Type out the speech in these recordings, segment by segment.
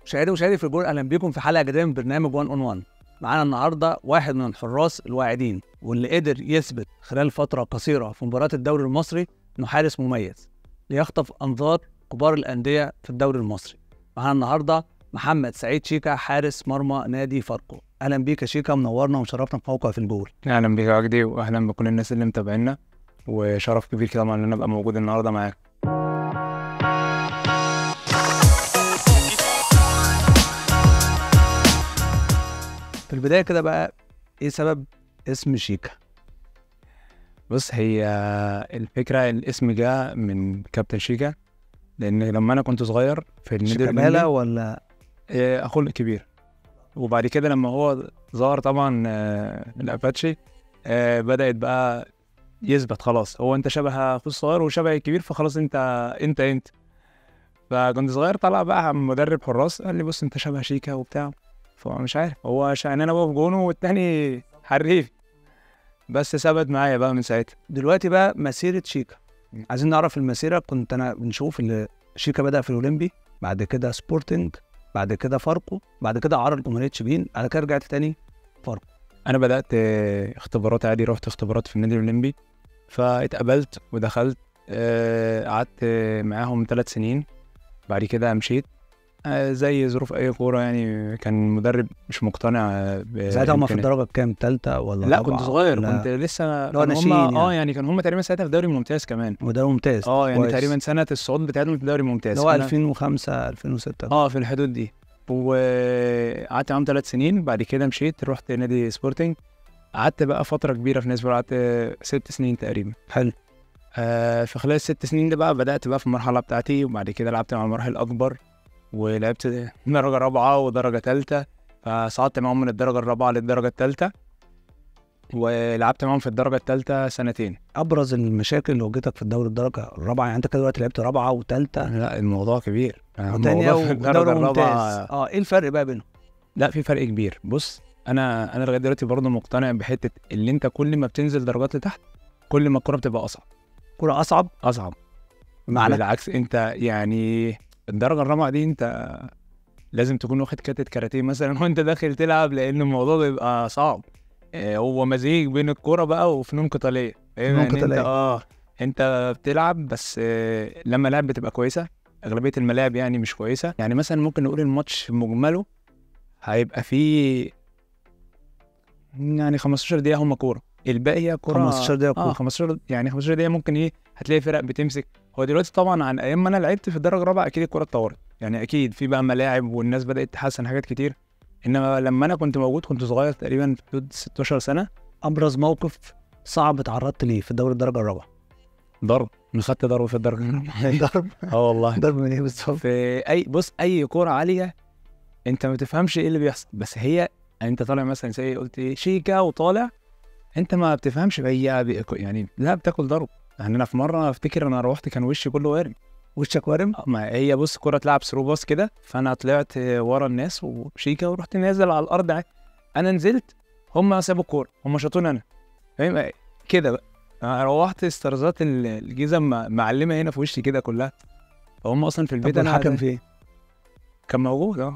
مشاهدي ومشاهدي في الجول اهلا بيكم في حلقه جديده من برنامج 1 اون 1 معانا النهارده واحد من الحراس الواعدين واللي قدر يثبت خلال فتره قصيره في مباراه الدوري المصري انه حارس مميز ليخطف انظار كبار الانديه في الدوري المصري معانا النهارده محمد سعيد شيكا حارس مرمى نادي فاركو اهلا بيك يا شيكا منورنا ومشرفنا في موقع في الجول اهلا بيك يا وجدي واهلا بكل الناس اللي متابعينا وشرف كبير كده طبعا ان انا ابقى موجود النهارده معاك في البدايه كده بقى ايه سبب اسم شيكا بص هي الفكره الاسم جه من كابتن شيكا لان لما انا كنت صغير في النادي شيكابالا الأولمبي، ولا آه، اخوه الكبير وبعد كده لما هو ظهر طبعا آه، الاباتشي آه، بدات بقى يثبت خلاص هو انت شبه اخوه الصغير وشبه الكبير فخلاص انت انت انت فكنت صغير طلع بقى عم مدرب حراس قال لي بص انت شبه شيكا وبتاع فمش عارف هو عشان انا بقف جونه والتاني حريف بس ثبت معايا بقى من ساعتها دلوقتي بقى مسيره شيكا م. عايزين نعرف المسيره كنت انا بنشوف اللي شيكا بدا في الاولمبي بعد كده سبورتنج بعد كده فاركو بعد كده عرض جمهوريه شبين بعد كده رجعت تاني انا بدات آه، اختبارات عادي رحت اختبارات في النادي الاولمبي فاتقبلت ودخلت آه، قعدت آه، معاهم ثلاث سنين بعد كده مشيت آه، زي ظروف اي كوره يعني كان المدرب مش مقتنع آه، ب- ساعتها هم في بإمكانيات- الدرجه الكام ثالثه ولا لا رابعة كنت صغير ولا- كنت لسه اللي هو كانوا ناشئين هم اه يعني. يعني كانوا هم تقريبا ساعتها في دوري ممتاز كمان وده ممتاز اه يعني كويس. تقريبا سنه الصعود بتاعتهم في دوري ممتاز اللي هو فأنا- 2005 2006 اه في الحدود دي وقعدت معاهم ثلاث سنين بعد كده مشيت رحت نادي سبورتنج قعدت بقى فتره كبيره في نادي قعدت ست سنين تقريبا حلو آه في خلال الست سنين دي بقى بدات بقى في المرحله بتاعتي وبعد كده لعبت مع المراحل الاكبر ولعبت درجه رابعه ودرجه ثالثه فصعدت معاهم من الدرجه الرابعه للدرجه الثالثه ولعبت معاهم في الدرجه الثالثه سنتين ابرز المشاكل اللي واجهتك في الدوري الدرجه الرابعه يعني انت كده دلوقتي لعبت رابعه وثالثه لا الموضوع كبير يعني وثانيه الموضوع في الدرجه ودوري ممتاز الرابعه اه ايه الفرق بقى بينهم لا في فرق كبير بص انا انا لغايه دلوقتي برضه مقتنع بحته اللي انت كل ما بتنزل درجات لتحت كل ما الكوره بتبقى اصعب كره اصعب اصعب معنى بالعكس انت يعني الدرجه الرابعه دي انت لازم تكون واخد كاتة كاراتيه مثلا وانت داخل تلعب لان الموضوع بيبقى صعب آه، هو مزيج بين الكوره بقى وفنون قتاليه فاهم فنون يعني انت قتالية. اه انت بتلعب بس آه، لما اللعب بتبقى كويسه اغلبيه الملاعب يعني مش كويسه يعني مثلا ممكن نقول الماتش في مجمله هيبقى فيه يعني 15 دقيقه هم كوره الباقي هي كوره 15 دقيقه اه كوره 15 يعني 15 دقيقه ممكن ايه هتلاقي فرق بتمسك هو دلوقتي طبعا عن ايام ما انا لعبت في الدرجه الرابعه اكيد الكوره اتطورت يعني اكيد في بقى ملاعب والناس بدات تحسن حاجات كتير انما لما انا كنت موجود كنت صغير تقريبا في حدود 16 سنه ابرز موقف صعب اتعرضت ليه في الدوري الدرجه الرابعه ضرب انا خدت ضرب في الدرجه الرابعه ضرب اه والله ضرب من ايه بالظبط في اي بص اي كوره عاليه انت ما تفهمش ايه اللي بيحصل بس هي انت طالع مثلا زي قلت ايه شيكا وطالع انت ما بتفهمش هي بي- يعني لا بتاكل ضرب يعني انا في مره افتكر انا روحت كان وشي كله وارم وشك وارم ما هي بص كرة تلعب ثرو باص كده فانا طلعت ورا الناس وشيكا ورحت نازل على الارض عادي انا نزلت هم سابوا الكوره هم شاطوني انا فاهم كده بقى أنا روحت استرزات ال- الجيزه م- معلمه هنا في وشي كده كلها فهم اصلا في البيت طب انا الحكم فين كان موجود اه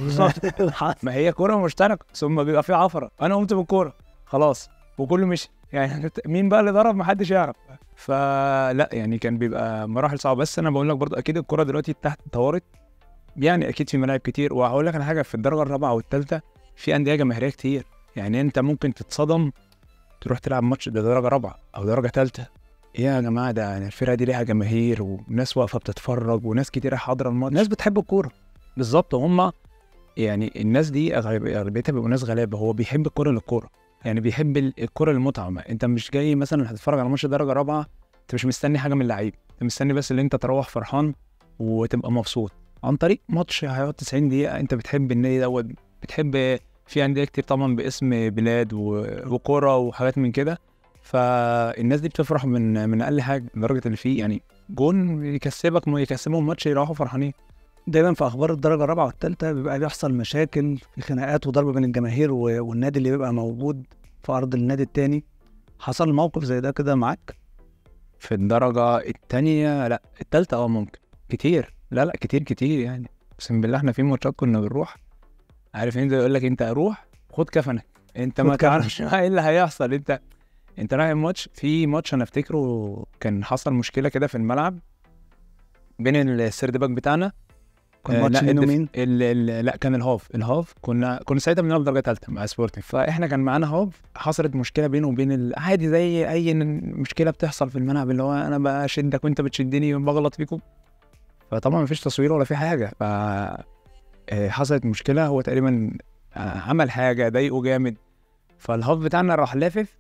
ما هي كوره مشتركه ثم بيبقى في عفره انا قمت بالكوره خلاص وكله مشي يعني مين بقى اللي ضرب محدش يعرف فلا يعني كان بيبقى مراحل صعبه بس انا بقول لك برضه اكيد الكوره دلوقتي تحت اتطورت يعني اكيد في ملاعب كتير وهقول لك على حاجه في الدرجه الرابعه والثالثه في انديه جماهيريه كتير يعني انت ممكن تتصدم تروح تلعب ماتش ده درجه رابعه او درجه ثالثه ايه يا جماعه ده يعني الفرقه دي ليها جماهير وناس واقفه بتتفرج وناس كتير حاضره الماتش الناس بتحب الكوره بالظبط هم يعني الناس دي أغلب- اغلبيتها بيبقوا ناس غلابه هو بيحب الكوره للكوره يعني بيحب ال- الكوره للمتعه ما انت مش جاي مثلا هتتفرج على ماتش درجه رابعه انت مش مستني حاجه من اللعيب انت مستني بس ان انت تروح فرحان وتبقى مبسوط عن طريق ماتش هيقعد 90 دقيقه انت بتحب النادي دوت بتحب في انديه كتير طبعا باسم بلاد و- وكوره وحاجات من كده فالناس دي بتفرح من من اقل حاجه لدرجه ان في يعني جون يكسبك يكسبهم ماتش يروحوا فرحانين دايما في اخبار الدرجه الرابعه والثالثه بيبقى بيحصل مشاكل في خناقات وضرب بين الجماهير و- والنادي اللي بيبقى موجود في ارض النادي التاني حصل موقف زي ده كده معاك في الدرجة التانية لا التالتة اه ممكن كتير لا لا كتير كتير يعني اقسم بالله احنا في ماتشات كنا بنروح عارف انت يقول لك انت روح خد كفنك انت خد ما كفنك. تعرفش ايه اللي هيحصل انت انت رايح الماتش في ماتش انا افتكره كان حصل مشكله كده في الملعب بين السيرد باك بتاعنا كان آه، ماتش لا مين الدف- ومين؟ ال ال لا كان الهاف الهاف كنا كنا ساعتها بنلعب درجه ثالثه مع سبورتنج فاحنا كان معانا هاف حصلت مشكله بينه وبين ال- عادي زي اي ن- مشكله بتحصل في الملعب اللي هو انا بشدك وانت بتشدني وبغلط فيكم فطبعا مفيش تصوير ولا في حاجه ف آه، حصلت مشكله هو تقريبا آه، عمل حاجه ضايقه جامد فالهاف بتاعنا راح لافف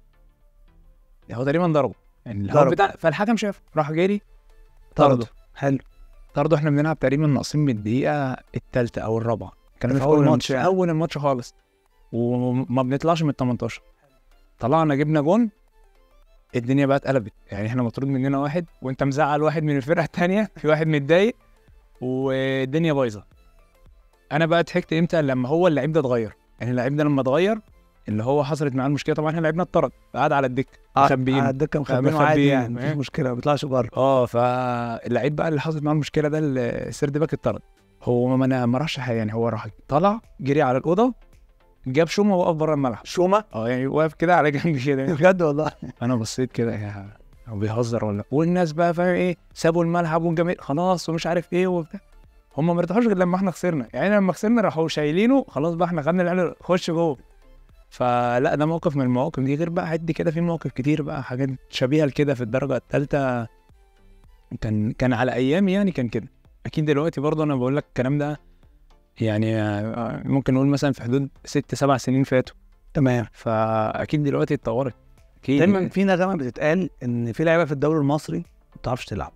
هو تقريبا ضربه يعني الهاف ضرب. بتاع فالحكم شاف راح جري طرده طرده حلو طرده احنا بنلعب تقريبا ناقصين من الدقيقه الثالثه او الرابعه كان في في أول اول ماتش ماتش يعني. اول الماتش خالص وما بنطلعش من ال 18 طلعنا جبنا جون الدنيا بقى اتقلبت يعني احنا مطرود مننا واحد وانت مزعل واحد من الفرقه الثانيه في واحد متضايق والدنيا بايظه انا بقى ضحكت امتى لما هو اللعيب ده اتغير يعني اللعيب ده لما اتغير اللي هو حصلت معاه المشكله طبعا احنا لعبنا اتطرد قعد على الدكه مخبيين على الدكه مخبينه عادي مخبيين، يعني مفيش فاهم؟ مشكله ما بيطلعش بره اه فاللعيب بقى اللي حصلت معاه المشكله ده السيرد باك اتطرد هو ما انا ما راحش حاجه يعني هو راح طلع جري على الاوضه جاب شومه وقف بره الملعب شومه اه يعني واقف كده على جنب كده بجد والله انا بصيت كده يا هو بيهزر ولا والناس بقى فاهم ايه سابوا الملعب والجماهير خلاص ومش عارف ايه وبتاع هم ما ارتاحوش غير لما احنا خسرنا يعني لما خسرنا راحوا شايلينه خلاص بقى احنا خدنا العيال خش جوه فلا ده موقف من المواقف دي غير بقى عد كده في مواقف كتير بقى حاجات شبيهه لكده في الدرجه الثالثه كان كان على ايامي يعني كان كده اكيد دلوقتي برضه انا بقول لك الكلام ده يعني آه، ممكن نقول مثلا في حدود ست سبع سنين فاتوا تمام فاكيد دلوقتي اتطورت اكيد دايما في نغمه بتتقال ان في لعيبه في الدوري المصري ما بتعرفش تلعب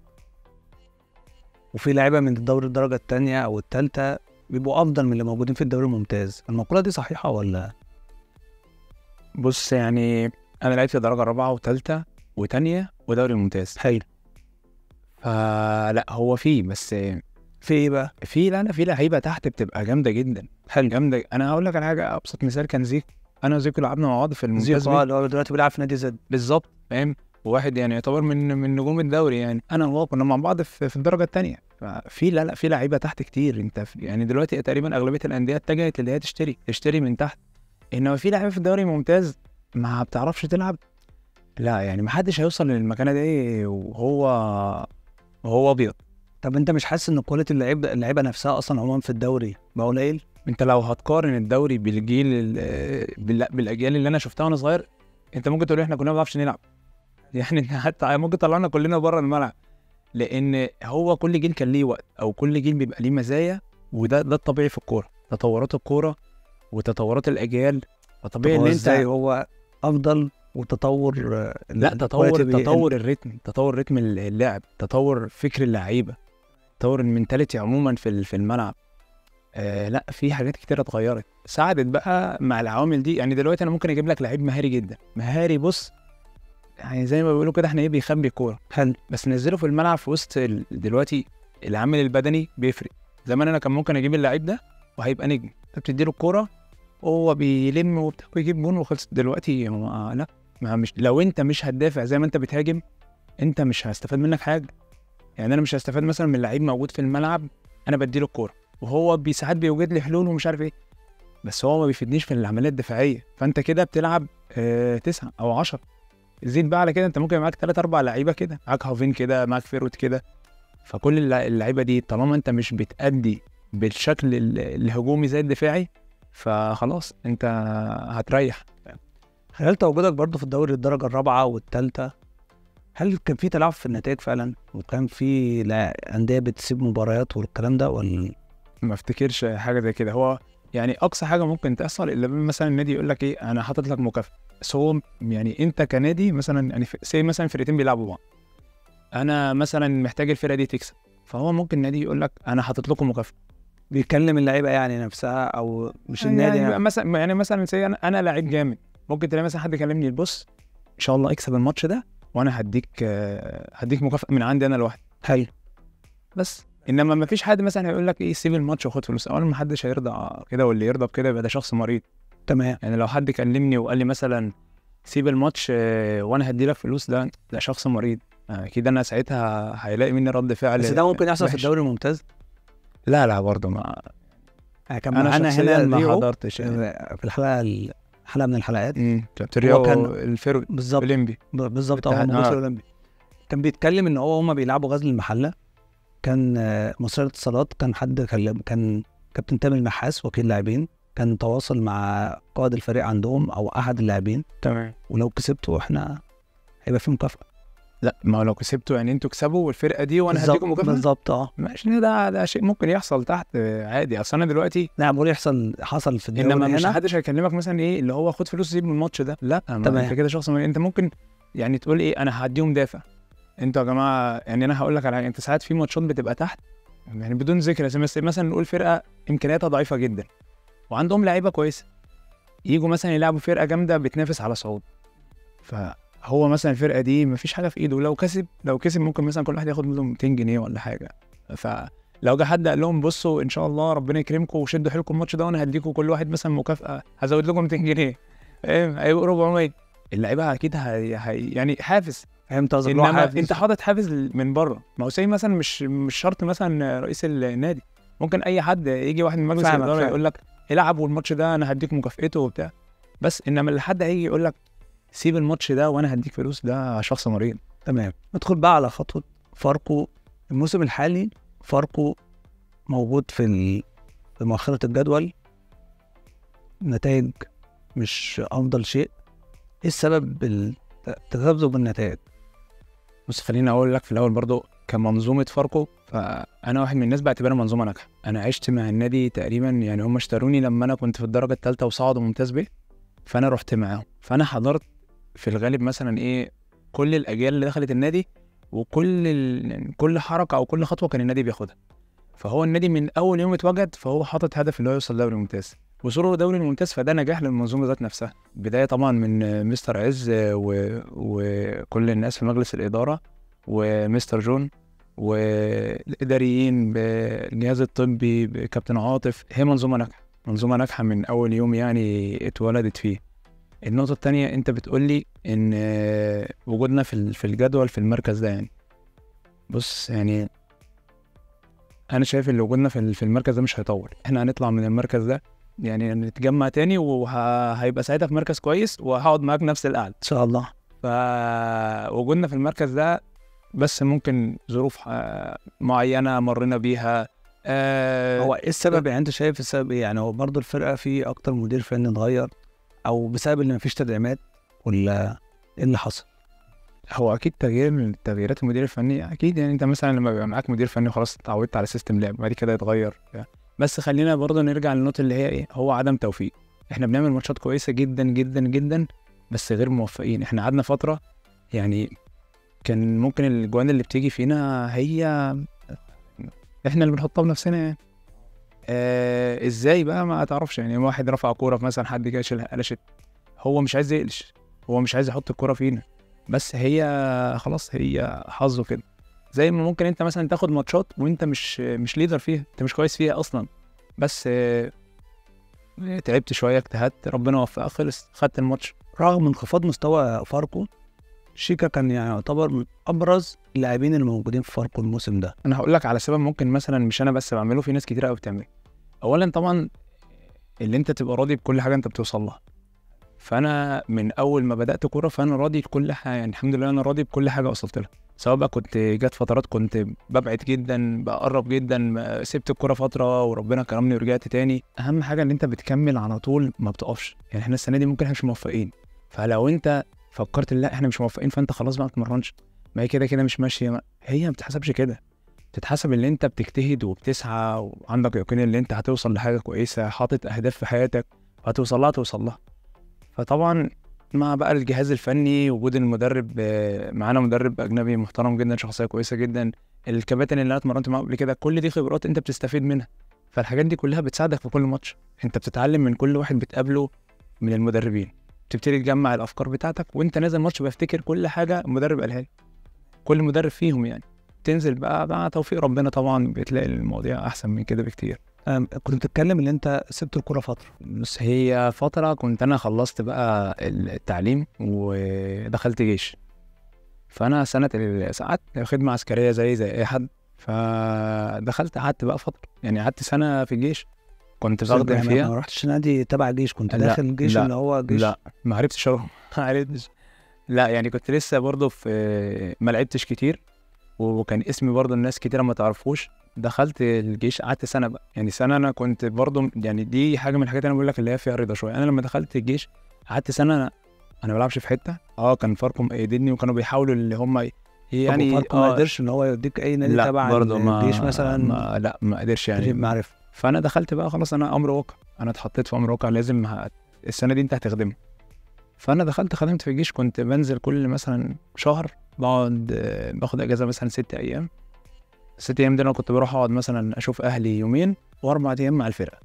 وفي لعيبه من الدوري الدرجه الثانيه او الثالثه بيبقوا افضل من اللي موجودين في الدوري الممتاز المقوله دي صحيحه ولا بص يعني انا لعبت درجه رابعه وثالثه وثانيه ودوري ممتاز حلو فلا هو في بس في ايه بقى في لا لا في لعيبه تحت بتبقى جامده جدا حلو جامده انا هقول لك على حاجه ابسط مثال كان زيك انا وزيكو لعبنا مع بعض في الممتاز زيكو بيه. اه اللي هو دلوقتي بيلعب في نادي زد بالظبط فاهم وواحد يعني يعتبر من من نجوم الدوري يعني انا وهو كنا مع بعض في, في الدرجه الثانيه ففي لا لا في لعيبه تحت كتير انت في يعني دلوقتي تقريبا اغلبيه الانديه اتجهت اللي هي تشتري تشتري من تحت انما في لعيبه في الدوري الممتاز ما بتعرفش تلعب لا يعني ما حدش هيوصل للمكانه دي وهو وهو ابيض طب انت مش حاسس ان كواليتي اللعيبه اللعيبه نفسها اصلا عموما في الدوري بقى قليل انت لو هتقارن الدوري بالجيل ال- بال- بالاجيال اللي انا شفتها وانا صغير انت ممكن تقول احنا كنا ما بنعرفش نلعب يعني انت حتى ممكن طلعنا كلنا بره الملعب لان هو كل جيل كان ليه وقت او كل جيل بيبقى ليه مزايا وده ده الطبيعي في الكوره تطورات الكوره وتطورات الاجيال فطبيعي طب ان هو انت ازاي هو افضل وتطور آه، لا ال- تطور الكواليتي بيقل. تطور الريتم تطور رتم اللعب تطور فكر اللعيبه تطور المنتاليتي عموما في ال- في الملعب آه لا في حاجات كتير اتغيرت ساعدت بقى مع العوامل دي يعني دلوقتي انا ممكن اجيب لك لعيب مهاري جدا مهاري بص يعني زي ما بيقولوا كده احنا ايه بيخبي الكوره حلو بس نزله في الملعب في وسط ال- دلوقتي العامل البدني بيفرق زمان انا كان ممكن اجيب اللعيب ده وهيبقى نجم انت بتديله الكوره هو بيلم وبتاع ويجيب جون وخلص دلوقتي هو لا ما مش لو انت مش هتدافع زي ما انت بتهاجم انت مش هستفاد منك حاجه يعني انا مش هستفاد مثلا من لعيب موجود في الملعب انا بديله الكوره وهو بي- ساعات بيوجد لي حلول ومش عارف ايه بس هو ما بيفيدنيش في العمليه الدفاعيه فانت كده بتلعب آه تسعة او عشرة زيد بقى على كده انت ممكن معاك ثلاث اربع لعيبه كده معاك هافين كده معاك فيروت كده فكل اللع- اللعيبه دي طالما انت مش بتأدي بالشكل ال- الهجومي زي الدفاعي فخلاص انت هتريح خلال تواجدك برضه في الدوري الدرجه الرابعه والثالثه هل كان في تلاعب في النتائج فعلا وكان في لا- انديه بتسيب مباريات والكلام ده ولا ما افتكرش حاجه زي كده هو يعني اقصى حاجه ممكن تحصل الا لما مثلا النادي يقول لك ايه انا حاطط لك مكافاه بس هو يعني انت كنادي مثلا يعني سي مثلا فرقتين بيلعبوا بعض انا مثلا محتاج الفرقه دي تكسب فهو ممكن النادي يقول لك انا حاطط لكم مكافاه بيكلم اللعيبه يعني نفسها او مش النادي يعني, يعني, يعني مثلا يعني مثلا سي انا انا لعيب جامد ممكن تلاقي مثلا حد يكلمني بص ان شاء الله اكسب الماتش ده وانا هديك آه، هديك مكافاه من عندي انا لوحدي حلو بس انما ما فيش حد مثلا هيقول لك ايه سيب الماتش وخد فلوس اولا ما حدش هيرضى كده واللي يرضى بكده يبقى ده شخص مريض تمام يعني لو حد كلمني وقال لي مثلا سيب الماتش آه، وانا هدي لك فلوس ده ده شخص مريض آه، اكيد انا ساعتها هيلاقي مني رد فعل بس ده ممكن يحصل في وحش. الدوري الممتاز لا لا برضه ما يعني كان انا معانا شخصيا هنا ما ريو حضرتش يعني. في الحلقه الحلقه من الحلقات امم كابتن ريو كان- الفيرو بالظبط الاولمبي ب- بالظبط هو اتحاد- موجود في آه. الاولمبي كان بيتكلم ان هو هما بيلعبوا غزل المحله كان آه، مصير اتصالات كان حد كلم كان كابتن تامر النحاس وكيل لاعبين كان تواصل مع قائد الفريق عندهم او احد اللاعبين تمام ولو كسبتوا احنا هيبقى في مكافاه لا ما هو لو كسبتوا يعني انتوا كسبوا والفرقه دي وانا بالظبط- هديكم مكافاه بالظبط اه ماشي ده ده شيء ممكن يحصل تحت آه، عادي اصل انا دلوقتي لا بقول يحصل حصل في الدوري انما مش هنا حدش هيكلمك مثلا ايه اللي هو خد فلوس سيب من الماتش ده لا ما تمام. انت كده شخص انت ممكن يعني تقول ايه انا هديهم دافع انتوا يا جماعه يعني انا هقول لك على حاجه انت ساعات في ماتشات بتبقى تحت يعني بدون ذكر اسامي بس مثلا نقول فرقه امكانياتها ضعيفه جدا وعندهم لعيبه كويسه يجوا مثلا يلعبوا فرقه جامده بتنافس على صعود فهو مثلا الفرقه دي مفيش حاجه في ايده لو كسب لو كسب ممكن مثلا كل واحد ياخد منهم 200 جنيه ولا حاجه فلو جه حد قال لهم بصوا ان شاء الله ربنا يكرمكم وشدوا حيلكم الماتش ده وانا هديكم كل واحد مثلا مكافاه هزود لكم 200 جنيه فاهم هيبقوا 400 اللعيبه اكيد هي... هي... يعني حافز فهمت قصدك اللي هو انما حافز. انت حاطط حافز من بره ما هو زي مثلا مش مش شرط مثلا رئيس النادي ممكن اي حد يجي واحد من مجلس فاهمك، الاداره فاهم. يقول لك العب والماتش ده انا هديك مكافئته وبتاع بس انما اللي حد هيجي يقول لك سيب الماتش ده وانا هديك فلوس ده شخص مريض تمام ندخل بقى على خطوه فاركو الموسم الحالي فاركو موجود في ال- في مؤخره الجدول نتائج مش افضل شيء ايه السبب التذبذب النتائج بص خليني اقول لك في الاول برضو كمنظومه فاركو فانا واحد من الناس بعتبرها منظومه ناجحه انا عشت مع النادي تقريبا يعني هم اشتروني لما انا كنت في الدرجه الثالثه وصعدوا ممتاز بيه فانا رحت معاهم فانا حضرت في الغالب مثلا ايه كل الاجيال اللي دخلت النادي وكل ال... يعني كل حركه او كل خطوه كان النادي بياخدها فهو النادي من اول يوم اتوجد فهو حاطط هدف اللي هو يوصل دوري ممتاز وصوله دوري الممتاز فده نجاح للمنظومه ذات نفسها بدايه طبعا من مستر عز و... وكل الناس في مجلس الاداره ومستر جون والاداريين بالجهاز الطبي بكابتن عاطف هي منظومه ناجحه منظومه ناجحه من اول يوم يعني اتولدت فيه النقطة التانية انت بتقول لي ان آه، وجودنا في ال- في الجدول في المركز ده يعني بص يعني انا شايف ان وجودنا في ال- في المركز ده مش هيطول احنا هنطلع من المركز ده يعني نتجمع تاني وهيبقى ساعتها في مركز كويس وهقعد معاك نفس القعده ان شاء الله فوجودنا في المركز ده بس ممكن ظروف آه، معينه مرينا بيها آه، هو ايه السبب يعني انت شايف السبب ايه يعني هو برضه الفرقه في اكتر مدير فني اتغير او بسبب ان مفيش تدعيمات ولا ايه اللي حصل هو اكيد تغيير من تغييرات المدير الفني اكيد يعني انت مثلا لما بيبقى معاك مدير فني خلاص اتعودت على سيستم لعب بعد كده يتغير بس خلينا برضه نرجع للنقطه اللي هي ايه هو عدم توفيق احنا بنعمل ماتشات كويسه جدا جدا جدا بس غير موفقين احنا قعدنا فتره يعني كان ممكن الجوان اللي بتيجي فينا هي احنا اللي بنحطها بنفسنا يعني آه ازاي بقى ما تعرفش يعني واحد رفع كوره في مثلا حد كده شالها قلشت هو مش عايز يقلش هو مش عايز يحط الكوره فينا بس هي خلاص هي حظه كده زي ما ممكن انت مثلا تاخد ماتشات وانت مش مش ليدر فيها انت مش كويس فيها اصلا بس آه، تعبت شويه اجتهدت ربنا وفقك خلص خدت الماتش رغم انخفاض مستوى فاركو شيكا كان يعني يعتبر من ابرز اللاعبين اللي موجودين في فاركو الموسم ده انا هقول لك على سبب ممكن مثلا مش انا بس بعمله في ناس كتير قوي بتعمله اولا طبعا اللي انت تبقى راضي بكل حاجه انت بتوصل لها فانا من اول ما بدات كوره فانا راضي بكل حاجه يعني الحمد لله انا راضي بكل حاجه وصلت لها سواء بقى كنت جت فترات كنت ببعد جدا بقرب جدا سبت الكوره فتره وربنا كرمني ورجعت تاني اهم حاجه ان انت بتكمل على طول ما بتقفش يعني احنا السنه دي ممكن احنا مش موفقين فلو انت فكرت لا احنا مش موفقين فانت خلاص بقى ما تتمرنش ما هي كده كده مش ماشيه ما- هي ما بتتحسبش كده بتتحسب اللي انت بتجتهد وبتسعى وعندك يقين ان انت هتوصل لحاجه كويسه حاطط اهداف في حياتك وهتوصل لها توصل لها فطبعا مع بقى الجهاز الفني وجود المدرب آه، معانا مدرب اجنبي محترم جدا شخصيه كويسه جدا الكباتن اللي انا اتمرنت معاهم قبل كده كل دي خبرات انت بتستفيد منها فالحاجات دي كلها بتساعدك في كل ماتش انت بتتعلم من كل واحد بتقابله من المدربين تبتدي تجمع الافكار بتاعتك وانت نازل ماتش بفتكر كل حاجه المدرب قالها لي كل مدرب فيهم يعني تنزل بقى مع توفيق ربنا طبعا بتلاقي المواضيع احسن من كده بكتير أم، كنت بتتكلم ان انت سبت الكوره فتره بس هي فترة كنت أنا خلصت بقى التعليم ودخلت جيش فأنا سنة الساعات خدمة عسكرية زي زي أي حد فدخلت قعدت بقى فتره يعني قعدت سنه في الجيش كنت بخدم يعني فيها ما رحتش نادي تبع الجيش كنت لا، داخل الجيش لا، اللي هو جيش لا ما عرفتش اروح ما عرفتش لا يعني كنت لسه برضه في ما لعبتش كتير وكان اسمي برضه الناس كتير ما تعرفوش دخلت الجيش قعدت سنه بقى يعني سنه انا كنت برضه يعني دي حاجه من الحاجات اللي انا بقول لك اللي هي فيها رضا شويه انا لما دخلت الجيش قعدت سنه انا انا ما بلعبش في حته اه كان فاركم ايدني وكانوا بيحاولوا اللي هم ي- يعني يعني ما قدرش ان هو يوديك اي نادي لا تبع برضه ما الجيش مثلا ما لا ما قدرش تجيب يعني معرفه فانا دخلت بقى خلاص انا امر واقع انا اتحطيت في امر واقع لازم ه... السنه دي انت هتخدمها فانا دخلت خدمت في الجيش كنت بنزل كل مثلا شهر بقعد آه، باخد اجازه مثلا ست ايام الست ايام دي انا كنت بروح اقعد مثلا اشوف اهلي يومين واربع ايام مع الفرقه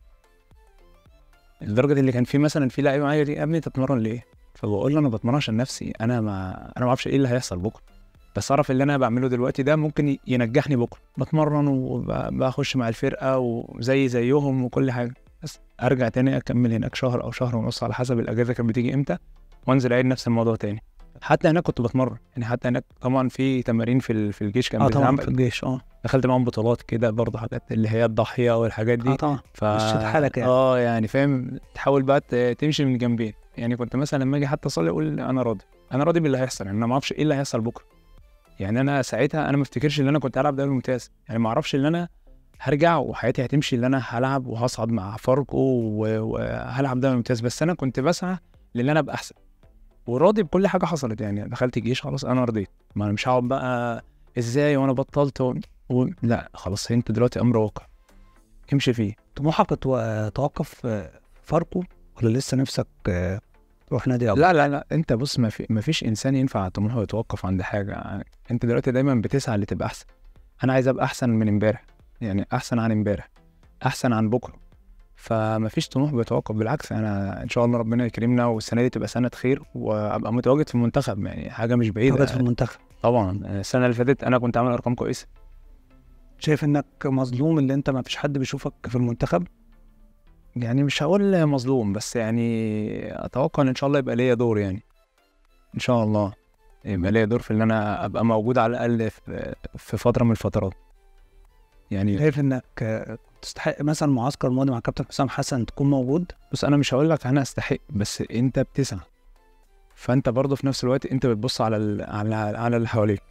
لدرجه اللي كان في مثلا في لعيبه معايا يا ابني تتمرن ليه فبقول له انا بتمرن عشان نفسي انا ما انا ما اعرفش ايه اللي هيحصل بكره بس اعرف اللي انا بعمله دلوقتي ده ممكن ي- ينجحني بكره بتمرن وبخش مع الفرقه وزي زيهم وكل حاجه بس ارجع تاني اكمل هناك شهر او شهر ونص على حسب الاجازه كانت بتيجي امتى وانزل اعيد نفس الموضوع تاني حتى هناك كنت بتمرن يعني حتى هناك طبعا في تمارين في ال- في الجيش كان اه طبعا بتتعمل في الجيش اه دخلت معاهم بطولات كده برضه حاجات اللي هي الضاحيه والحاجات دي اه طبعا ف مشيت حالك يعني. اه يعني فاهم تحاول بقى ت- تمشي من جنبين يعني كنت مثلا لما اجي حتى اصلي اقول انا راضي انا راضي باللي هيحصل يعني انا ما اعرفش ايه اللي هيحصل بكره يعني انا ساعتها انا ما افتكرش ان انا كنت هلعب دوري ممتاز يعني ما اعرفش ان انا هرجع وحياتي هتمشي ان انا هلعب وهصعد مع فاركو و- وهلعب دوري ممتاز بس انا كنت بسعى لان انا ابقى احسن وراضي بكل حاجه حصلت يعني دخلت الجيش خلاص انا رضيت ما انا مش هقعد بقى ازاي وانا بطلت و... و... لا خلاص انت دلوقتي امر واقع امشي فيه طموحك تو- توقف آه، فاركو ولا لسه نفسك آه، تروح نادي اكبر لا لا لا انت بص ما, في ما فيش انسان ينفع طموحه يتوقف عند حاجه انت دلوقتي دايما بتسعى اللي تبقى احسن انا عايز ابقى احسن من امبارح يعني احسن عن امبارح احسن عن بكره فما فيش طموح بيتوقف بالعكس انا ان شاء الله ربنا يكرمنا والسنه دي تبقى سنه خير وابقى متواجد في المنتخب يعني حاجه مش بعيده تواجد في المنتخب طبعا السنه اللي فاتت انا كنت عامل ارقام كويسه شايف انك مظلوم اللي انت ما فيش حد بيشوفك في المنتخب يعني مش هقول مظلوم بس يعني اتوقع ان ان شاء الله يبقى ليا دور يعني ان شاء الله يبقى ليا دور في ان انا ابقى موجود على الاقل في, في فتره من الفترات يعني شايف انك آه، تستحق مثلا معسكر ماضي مع كابتن حسام حسن تكون موجود بص انا مش هقول لك انا استحق بس انت بتسعى فانت برضه في نفس الوقت انت بتبص على ال... على على اللي حواليك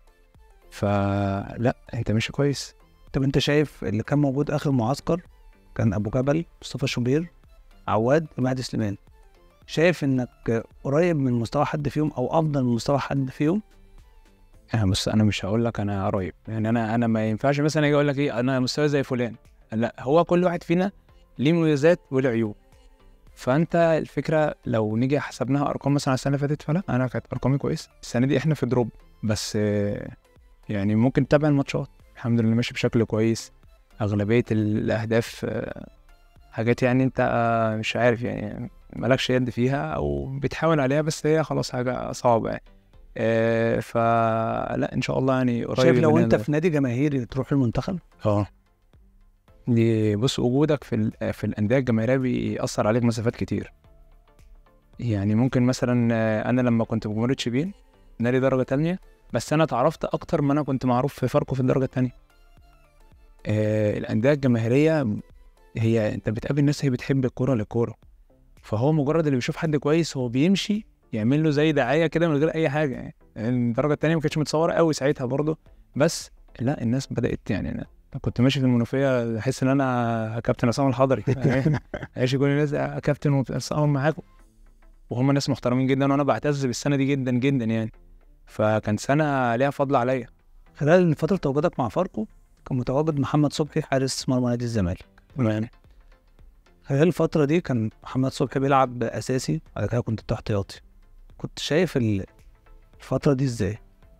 فلا انت ماشي كويس طب انت شايف اللي كان موجود اخر معسكر كان ابو جبل مصطفى شوبير عواد ومهدي سليمان شايف انك آه، قريب من مستوى حد فيهم او افضل من مستوى حد فيهم انا بص انا مش هقول لك انا قريب يعني انا انا ما ينفعش مثلا اجي اقول لك ايه انا مستوى زي فلان لا هو كل واحد فينا ليه مميزات وله عيوب فانت الفكره لو نيجي حسبناها ارقام مثلا على السنه اللي فاتت فلا انا كانت ارقامي كويسه السنه دي احنا في دروب بس آه، يعني ممكن تتابع الماتشات الحمد لله ماشي بشكل كويس اغلبيه الاهداف آه، حاجات يعني انت آه، مش عارف يعني مالكش يد فيها او بتحاول عليها بس هي خلاص حاجه صعبه يعني آه، فلا ان شاء الله يعني قريب شايف لو من انت ال- في نادي جماهيري تروح المنتخب اه دي بص وجودك في ال- في الانديه الجماهيريه بيأثر عليك مسافات كتير يعني ممكن مثلا آه، انا لما كنت في جمهوريه شبين نادي درجه تانية بس انا اتعرفت اكتر ما انا كنت معروف في فاركو في الدرجه التانية آه الانديه الجماهيريه هي انت بتقابل ناس هي بتحب الكوره للكوره فهو مجرد اللي بيشوف حد كويس هو بيمشي يعمل له زي دعايه كده من غير اي حاجه يعني الدرجه التانية ما كانتش متصوره قوي ساعتها برضه بس لا الناس بدات يعني انا كنت ماشي في المنوفيه احس ان انا كابتن عصام الحضري ماشي كل الناس يا كابتن وعصام معاكم وهم ناس محترمين جدا وانا بعتز بالسنه دي جدا جدا يعني فكان سنه ليها فضل عليا خلال فتره تواجدك مع فاركو كان متواجد محمد صبحي حارس مرمى نادي الزمالك يعني خلال الفتره دي كان محمد صبحي بيلعب اساسي بعد كده كنت احتياطي كنت شايف ال- الفتره دي ازاي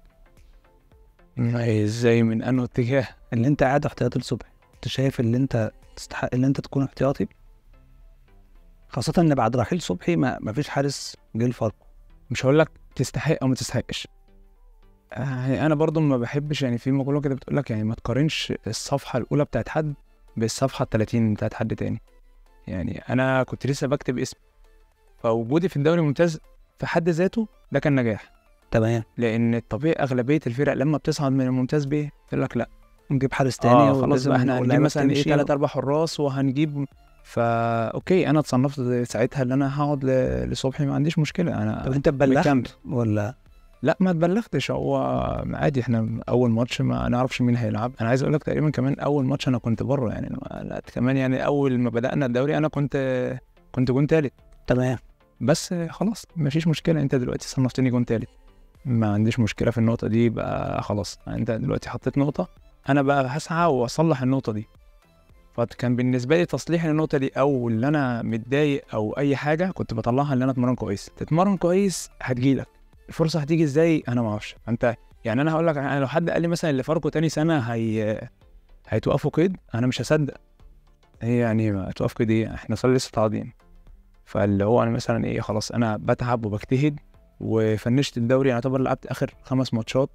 ازاي من انه اتجاه اللي انت قاعد احتياطي لصبحي كنت شايف اللي انت تستحق اللي انت تكون احتياطي خاصة ان بعد رحيل صبحي ما ما فيش حارس جه لفاركو مش هقول لك تستحق او ما تستحقش يعني انا برضو ما بحبش يعني في مقوله كده بتقول لك يعني ما تقارنش الصفحه الاولى بتاعت حد بالصفحه ال 30 بتاعت حد تاني يعني انا كنت لسه بكتب اسمي فوجودي في الدوري الممتاز في حد ذاته ده كان نجاح تمام لان الطبيعي اغلبيه الفرق لما بتصعد من الممتاز بيه تقول لك لا نجيب حارس تاني اه خلاص ولازم بقى احنا هنجيب واللعيبة مثلا ايه تمشي. ثلاث اربع حراس وهنجيب فا اوكي انا اتصنفت ساعتها ان انا هقعد ل- لصبحي ما عنديش مشكله طب انا انت اتبلغت مكمل. ولا لا ما اتبلغتش هو عادي احنا اول ماتش ما نعرفش مين هيلعب انا عايز اقول لك تقريبا كمان اول ماتش انا كنت بره يعني ما- لا كمان يعني اول ما بدانا الدوري انا كنت كنت جون تالت تمام بس خلاص مفيش مشكله انت دلوقتي صنفتني جون تالت ما عنديش مشكله في النقطه دي بقى خلاص انت دلوقتي حطيت نقطه انا بقى هسعى واصلح النقطه دي فكان بالنسبه لي تصليح النقطه دي او اللي انا متضايق او اي حاجه كنت بطلعها ان انا اتمرن كويس تتمرن كويس هتجيلك الفرصه هتيجي ازاي انا ما اعرفش انت يعني انا هقول لك انا لو حد قال لي مثلا اللي فاركو تاني سنه هي هيتوقفوا قيد انا مش هصدق هي يعني ما هتوقف قيد ايه احنا صار لسه تعاضين فاللي هو انا مثلا ايه خلاص انا بتعب وبجتهد وفنشت الدوري يعتبر لعبت اخر خمس ماتشات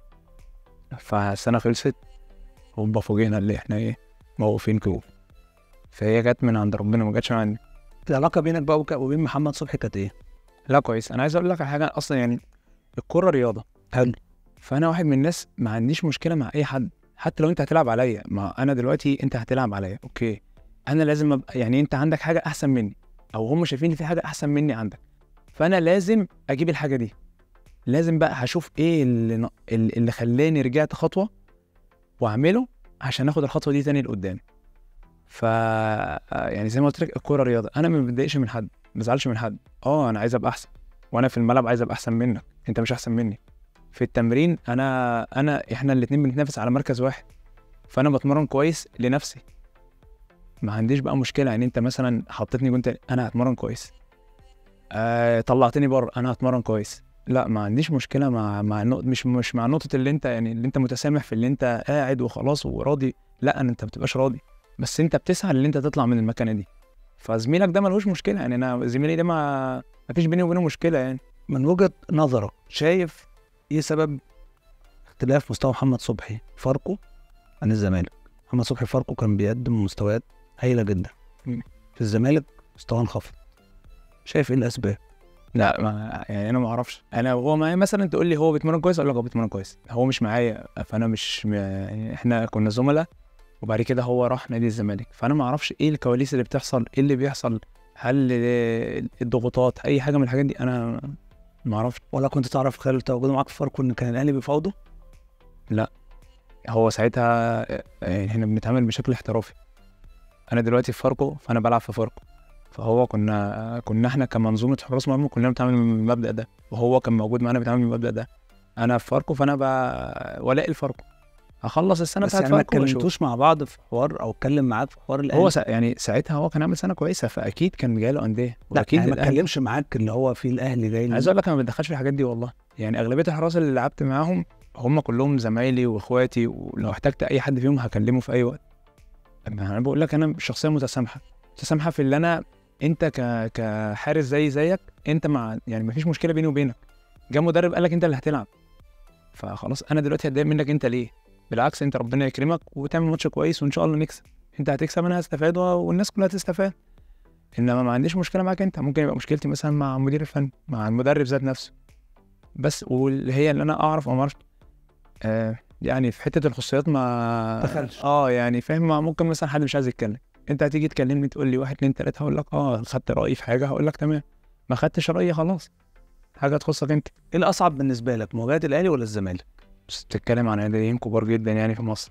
فالسنه خلصت هوبا فوجئنا اللي احنا ايه موقفين كده فهي جت من عند ربنا ما جاتش من عندي العلاقه بينك بقى وك- وبين محمد صبحي كانت ايه؟ لا كويس انا عايز اقول لك على حاجه اصلا يعني الكره رياضه حلو فانا واحد من الناس ما عنديش مشكله مع اي حد حتى لو انت هتلعب عليا ما انا دلوقتي انت هتلعب عليا اوكي انا لازم أبقى يعني انت عندك حاجه احسن مني او هم شايفين في حاجه احسن مني عندك فانا لازم اجيب الحاجه دي لازم بقى هشوف ايه اللي ن- اللي اللي خلاني رجعت خطوه واعمله عشان اخد الخطوه دي تاني لقدام ف يعني زي ما قلت لك الكوره رياضه انا ما بتضايقش من حد ما بزعلش من حد اه انا عايز ابقى احسن وانا في الملعب عايز ابقى احسن منك انت مش احسن مني في التمرين انا انا احنا الاثنين بنتنافس على مركز واحد فانا بتمرن كويس لنفسي ما عنديش بقى مشكله يعني انت مثلا حطيتني كنت انا هتمرن كويس آه طلعتني بره انا هتمرن كويس لا ما عنديش مشكله مع مع النقط مش مش مع نقطه اللي انت يعني اللي انت متسامح في اللي انت قاعد وخلاص وراضي لا أنا انت ما بتبقاش راضي بس انت بتسعى ان انت تطلع من المكانه دي فزميلك ده ملوش مشكله يعني انا زميلي ده ما ما فيش بيني وبينه مشكله يعني من وجهه نظرك شايف ايه سبب اختلاف مستوى محمد صبحي فاركو عن الزمالك؟ محمد صبحي فاركو كان بيقدم مستويات هايله جدا مم. في الزمالك مستواه انخفض شايف ايه الاسباب؟ لا ما يعني انا ما اعرفش انا هو معايا مثلا تقول لي هو بيتمرن كويس اقول لك هو بيتمرن كويس هو مش معايا فانا مش م- يعني احنا كنا زملاء وبعد كده هو راح نادي الزمالك فانا ما اعرفش ايه الكواليس اللي بتحصل ايه اللي بيحصل هل الضغوطات اي حاجه من الحاجات دي انا ما اعرفش ولا كنت تعرف خلال تواجده معاك في فاركو ان كان الاهلي بيفاوضه؟ هو ساعتها يعني احنا بنتعامل بشكل احترافي انا دلوقتي في فاركو فانا بلعب في فاركو فهو كنا كنا احنا كمنظومه حراس مرمى كلنا بنتعامل من المبدا ده وهو كان موجود معانا بيتعامل من المبدا ده انا في فاركو فانا ب... ولاء الفاركو هخلص السنه بس بتاعت يعني ما فاركو وأشوف. اتكلمتوش مع بعض في حوار او اتكلم معاك في حوار الاهلي هو سا... يعني ساعتها هو كان عامل سنه كويسه فاكيد كان جاي له انديه لا واكيد يعني ما الأهلي- اتكلمش معاك اللي هو في الاهلي جاي عايز اقول لك انا ما بتدخلش في الحاجات دي والله يعني اغلبيه الحراس اللي لعبت معاهم هم كلهم زمايلي واخواتي ولو احتجت اي حد فيهم هكلمه في اي وقت أما انا بقول لك انا شخصيه متسامحه متسامحه في اللي انا انت ك... كحارس زي زيك انت مع يعني ما فيش مشكله بيني وبينك جه مدرب قال لك انت اللي هتلعب فخلاص انا دلوقتي هتضايق منك انت ليه بالعكس انت ربنا يكرمك وتعمل ماتش كويس وان شاء الله نكسب انت هتكسب انا هستفاد والناس كلها هتستفاد انما ما عنديش مشكله معاك انت ممكن يبقى مشكلتي مثلا مع المدير الفني مع المدرب ذات نفسه بس واللي هي اللي انا اعرف او ما اعرفش آه يعني في حته الخصوصيات ما دخلش. اه يعني فاهم ما ممكن مثلا حد مش عايز يتكلم انت هتيجي تكلمني تقول لي واحد اتنين تلاته هقول لك اه خدت رايي في حاجه هقول لك تمام ما خدتش رايي خلاص حاجه تخصك انت ايه الاصعب بالنسبه لك مواجهه الاهلي ولا الزمالك؟ بس بتتكلم عن ناديين كبار جدا يعني في مصر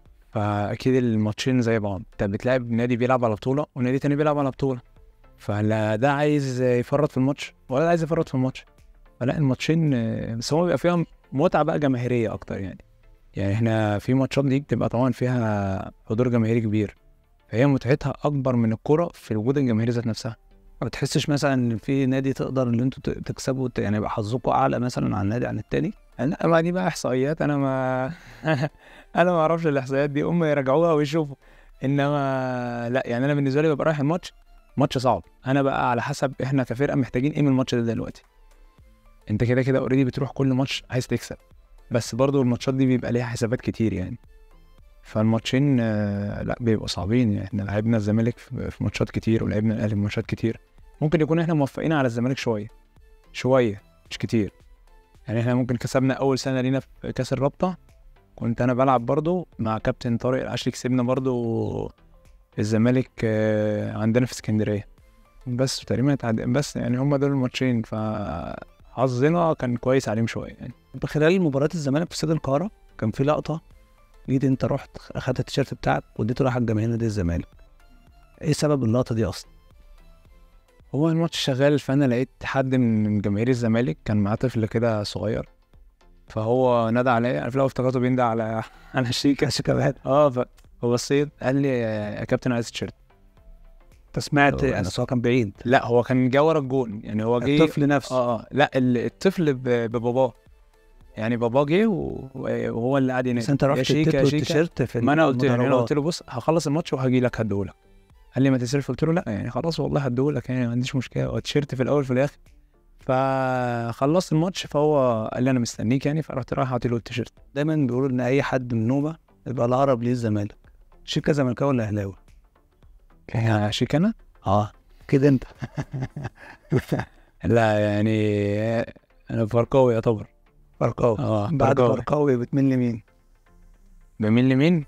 فاكيد الماتشين زي بعض انت بتلاعب نادي بيلعب على بطوله ونادي تاني بيلعب على بطوله فلا ده عايز يفرط في الماتش ولا ده عايز يفرط في الماتش فلا الماتشين آه، بس هو بيبقى فيها متعه بقى جماهيريه اكتر يعني يعني احنا في ماتشات دي بتبقى طبعا فيها حضور جماهيري كبير فهي متعتها اكبر من الكره في وجود الجماهير ذات نفسها ما بتحسش مثلا ان في نادي تقدر ان انتوا ت- تكسبوا ت- يعني يبقى حظكم اعلى مثلا عن نادي عن التاني؟ لا ما دي بقى احصائيات انا ما انا ما اعرفش الاحصائيات دي هم يراجعوها ويشوفوا انما لا يعني انا بالنسبه لي ببقى رايح الماتش ماتش صعب انا بقى على حسب احنا كفرقه محتاجين ايه من الماتش ده دلوقتي انت كده كده اوريدي بتروح كل ماتش عايز تكسب بس برضو الماتشات دي بيبقى ليها حسابات كتير يعني فالماتشين آه، لا بيبقوا صعبين يعني احنا لعبنا الزمالك في في ماتشات كتير ولعبنا الاهلي في ماتشات كتير ممكن يكون احنا موفقين على الزمالك شويه شويه مش كتير يعني احنا ممكن كسبنا اول سنه لينا في كاس الرابطه كنت انا بلعب برضو مع كابتن طارق العشري كسبنا برضو الزمالك آه، عندنا في اسكندريه بس تقريبا اتعد- بس يعني هم دول الماتشين فحظنا كان كويس عليهم شويه يعني خلال مباراة الزمالك في استاد القاهرة كان في لقطة جيت انت رحت اخدت التيشيرت بتاعك واديته راح جماهير نادي الزمالك ايه سبب اللقطة دي اصلا؟ هو الماتش شغال فانا لقيت حد من جماهير الزمالك كان معاه طفل كده صغير فهو نادى عليا انا في الاول افتكرته بيندى على على شيكا كمان اه ف فبصيت قال لي يا كابتن عايز تيشيرت انت سمعت هو يعني بس. بس هو كان بعيد لا هو كان جه ورا الجون يعني هو جه الطفل نفسه اه اه لا ال- الطفل ب- بباباه يعني باباه جه و- وهو اللي قاعد ينادي بس انت يا رحت شيكا اديته يا شيكا التيشيرت في ما انا قلت له انا المدرجات. قلت له بص هخلص الماتش وهجي لك هديهولك قال لي ما تسرف قلت له لا يعني خلاص والله هديهولك يعني ما عنديش مشكله هو تيشيرت في الاول في الاخر فخلصت الماتش فهو قال لي انا مستنيك يعني فرحت رايح اعطي له التيشيرت دايما بيقولوا ان اي حد من نوبة يبقى الاقرب ليه الزمالك شيكا زملكاوي ولا اهلاوي؟ يا شيك انا اه كده انت لا يعني انا فرقاوي يعتبر فرقاوي اه بعد فرقاوي فرقاوي بتميل لمين؟ بميل لمين؟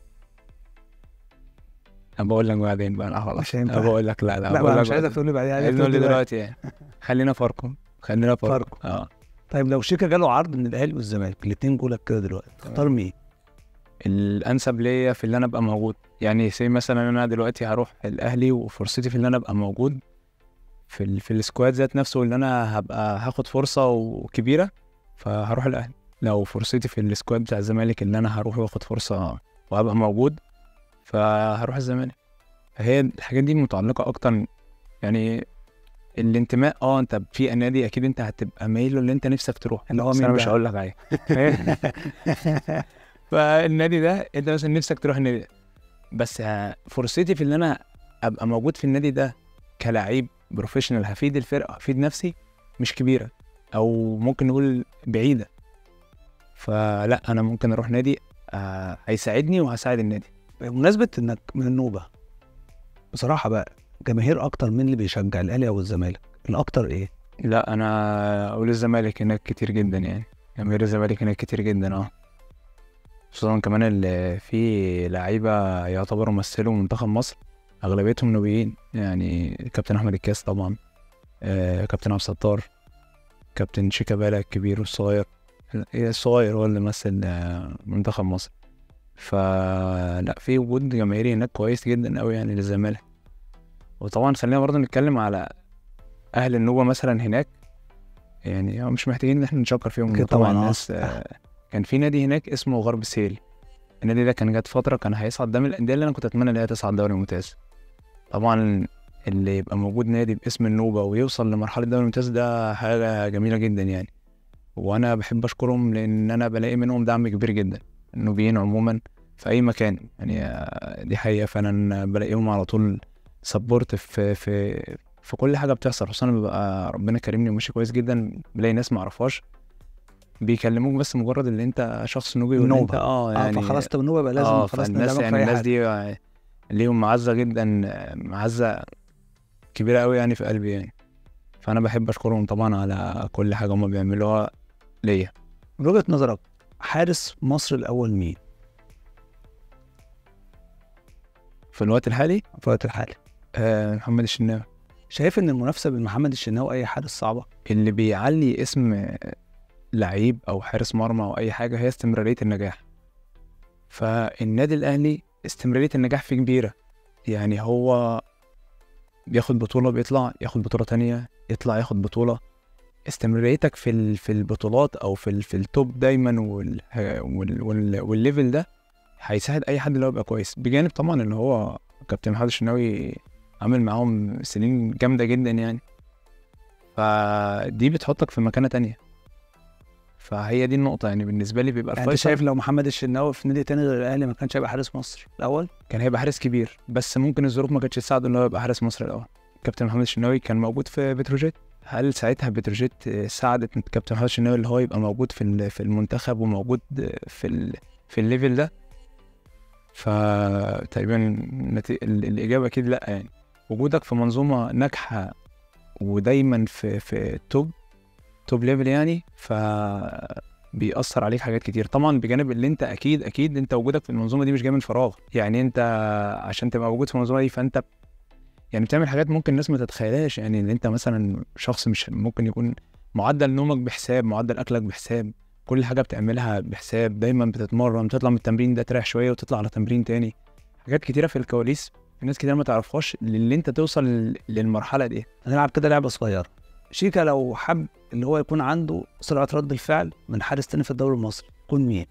انا بقول لك بعدين بقى لا خلاص مش هينفع. انا بقول لك لا لا, لا بقول بقى لك مش عايزك بعدين. تقول لي بعدين عايز عايزك نقول تقول لي لي دلوقتي يعني خلينا فاركو خلينا فاركو فاركو. اه طيب لو شيكا جاله عرض من الاهلي والزمالك الاثنين جولك كده دلوقتي تختار مين؟ الانسب ليا في اللي انا ابقى موجود يعني سي مثلا انا دلوقتي هروح الاهلي وفرصتي في اللي انا ابقى موجود في ال... في السكواد ذات نفسه اللي انا هبقى هاخد فرصه وكبيره فهروح الاهلي لو فرصتي في السكواد بتاع الزمالك اللي انا هروح واخد فرصه وهبقى موجود فهروح الزمالك هي الحاجات دي متعلقه اكتر يعني الانتماء اه انت في نادي اكيد انت هتبقى مايل اللي انت نفسك تروح اللي هو بس مين انا مش بقى؟ هقول لك عليه فالنادي ده انت مثلا نفسك تروح النادي ده بس ه- فرصتي في ان انا ابقى موجود في النادي ده كلاعب بروفيشنال هفيد الفرقه هفيد نفسي مش كبيره او ممكن نقول بعيده فلا انا ممكن اروح نادي آه هيساعدني وهساعد النادي بمناسبة انك من النوبة بصراحة بقى جماهير اكتر من اللي بيشجع الاهلي او الزمالك الاكتر ايه؟ لا انا اقول الزمالك هناك كتير جدا يعني جماهير الزمالك هناك كتير جدا اه خصوصا كمان اللي في لعيبه يعتبروا مثلوا منتخب مصر اغلبيتهم نوبيين يعني كابتن احمد الكاس طبعا آه كابتن عبد الستار كابتن شيكابالا الكبير والصغير لا، إيه الصغير هو اللي مثل آه، منتخب مصر فلا في وجود جماهيري هناك كويس جدا قوي يعني للزمالك وطبعا خلينا برضه نتكلم على اهل النوبه مثلا هناك يعني هو مش محتاجين ان احنا نشكر فيهم أكيد طبعا طبعاً، آه. الناس آه، كان في نادي هناك اسمه غرب سيل النادي ده كان جات فتره كان هيصعد ده من الانديه اللي انا كنت اتمنى ان هي تصعد دوري ممتاز طبعا اللي يبقى موجود نادي باسم النوبه ويوصل لمرحله دوري ممتاز ده حاجه جميله جدا يعني وانا بحب اشكرهم لان انا بلاقي منهم دعم كبير جدا النوبيين عموما في اي مكان يعني آه، دي حقيقه فانا بلاقيهم على طول سبورت في في في كل حاجه بتحصل خصوصا لما بيبقى ربنا كرمني وماشي كويس جدا بلاقي ناس ما اعرفهاش بيكلموك بس مجرد ان انت شخص نوبي وان انت نوبة. اه اه يعني فخلاص طب النوبة يبقى لازم اه خلاص فالناس ندعمك يعني في أي الناس حاجة. دي آه، ليهم معزه جدا آه، معزه كبيره قوي يعني في قلبي يعني فانا بحب اشكرهم طبعا على كل حاجه هم بيعملوها ليا من وجهة نظرك حارس مصر الاول مين في الوقت الحالي في الوقت الحالي؟ آه محمد الشناوي شايف ان المنافسة بين محمد الشناوي اي حارس صعبة؟ اللي بيعلي اسم لعيب او حارس مرمى او اي حاجه هي استمراريه النجاح فالنادي الاهلي استمراريه النجاح فيه كبيره يعني هو بياخد بطوله بيطلع ياخد بطوله تانية يطلع ياخد بطوله استمراريتك في ال- في البطولات او في ال- في التوب دايما وال وال وال والليفل ده هيساعد اي حد اللي هو يبقى كويس بجانب طبعا ان هو كابتن محمد الشناوي عامل معاهم سنين جامده جدا يعني فدي بتحطك في مكانه تانية فهي دي النقطه يعني بالنسبه لي بيبقى يعني انت الفيصل شايف لو محمد الشناوي في نادي تاني غير الاهلي ما كانش هيبقى حارس مصر الاول؟ كان هيبقى حارس كبير بس ممكن الظروف ما كانتش تساعده ان هو يبقى حارس مصر الاول كابتن محمد الشناوي كان موجود في بتروجيت هل ساعتها بتروجيت آه، ساعدت كابتن محمد الشناوي اللي هو يبقى موجود في ال- في المنتخب وموجود آه، في ال في الليفل ده فتقريبا النتي... ال- الاجابه اكيد لا يعني وجودك في منظومه ناجحه ودايما في في توب توب ليفل يعني ف بيأثر عليك حاجات كتير طبعا بجانب اللي انت اكيد اكيد انت وجودك في المنظومه دي مش جاي من فراغ يعني انت عشان تبقى موجود في المنظومه دي فانت يعني بتعمل حاجات ممكن الناس ما تتخيلهاش يعني ان انت مثلا شخص مش ممكن يكون معدل نومك بحساب معدل اكلك بحساب كل حاجه بتعملها بحساب دايما بتتمرن تطلع من التمرين ده تريح شويه وتطلع على تمرين تاني حاجات كتيره في الكواليس في ناس كتير ما تعرفهاش اللي انت توصل لل- للمرحله دي هنلعب كده لعبه صغيره شيكا لو حب اللي هو يكون عنده سرعه رد الفعل من حارس تاني في الدوري المصري يكون مين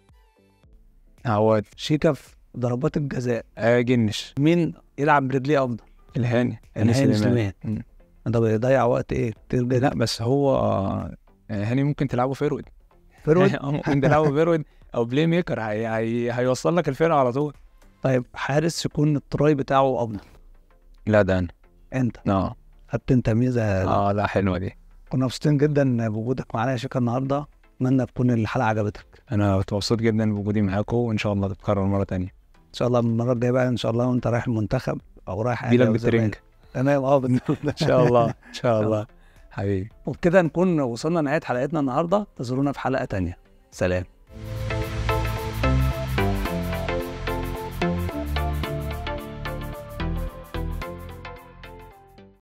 هو شيكا في ضربات الجزاء جنش مين يلعب برجليه افضل الهاني الهاني سليمان مم. ده بيضيع وقت ايه كتير جدا لا بس هو آه، هاني ممكن تلعبه فيرود فيرود آه، ممكن تلعبه فيرود او بلاي ميكر هي... هي... هيوصل لك الفرقه على طول طيب حارس يكون التراي بتاعه افضل لا ده انا انت اه خدت انت ميزه اه لا حلوه دي كنا مبسوطين جدا بوجودك معانا يا شيكا النهارده اتمنى تكون الحلقه عجبتك انا كنت مبسوط جدا بوجودي معاكم وان شاء الله تتكرر مره تانية ان شاء الله المره الجايه بقى ان شاء الله وانت رايح المنتخب او رايح أهلي جيلك أو بالترنج زمالك. تمام اه بن- ان شاء الله ان شاء الله حبيبي وبكده نكون وصلنا لنهايه حلقتنا النهارده انتظرونا في حلقه تانية سلام